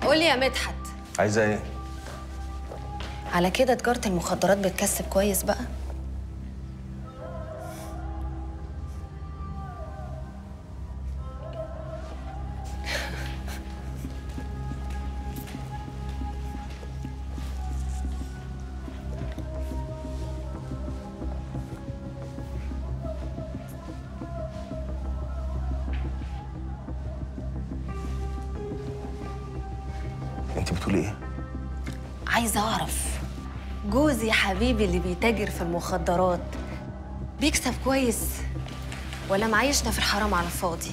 قول لي يا مدحت عايزه ايه على كده تجارة المخدرات بتكسب كويس بقى انت بتقولي ايه عايزة أعرف جوزي حبيبي اللي بيتاجر في المخدرات بيكسب كويس ولا معيشنا في الحرام على الفاضي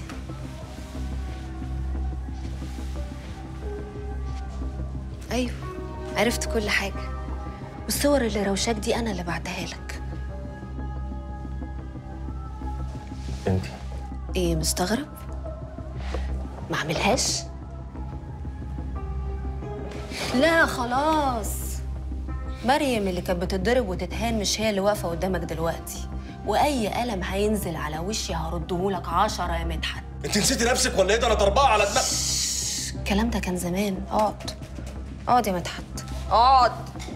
أيوه عرفت كل حاجة والصور اللي روشاك دي أنا اللي بعتها لك انت إيه مستغرب؟ ما عملهاش؟ لا خلاص مريم اللي كانت بتتضرب وتتهان مش هي اللي واقفة قدامك دلوقتي وأي قلم هينزل على وشي هردهولك عشرة يا مدحت انت نسيتي نفسك ولا ايه ده انا طربقه على دماغ الكلام ده كان زمان اقعد اقعد يا مدحت اقعد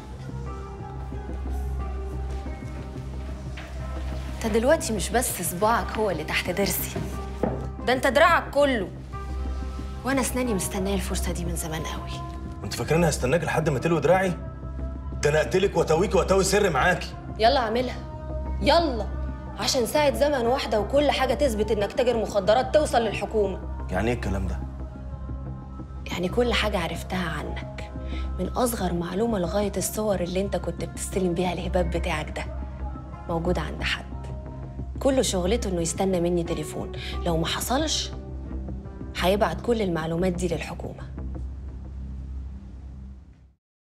انت دلوقتي مش بس صباعك هو اللي تحت ضرسي ده انت دراعك كله وانا اسناني مستنيه الفرصه دي من زمان قوي انت فاكراني هستناك لحد ما تلوي دراعي ده انا اقتلك واتويك واتوي سر معاكي يلا اعملها يلا عشان ساعة زمن واحدة وكل حاجة تثبت إنك تاجر مخدرات توصل للحكومة يعني ايه الكلام ده يعني كل حاجة عرفتها عنك من أصغر معلومة لغاية الصور اللي أنت كنت بتستلم بيها الهباب بتاعك ده موجودة عند حد كل شغلته إنه يستنى مني تليفون لو ما حصلش هيبعت كل المعلومات دي للحكومة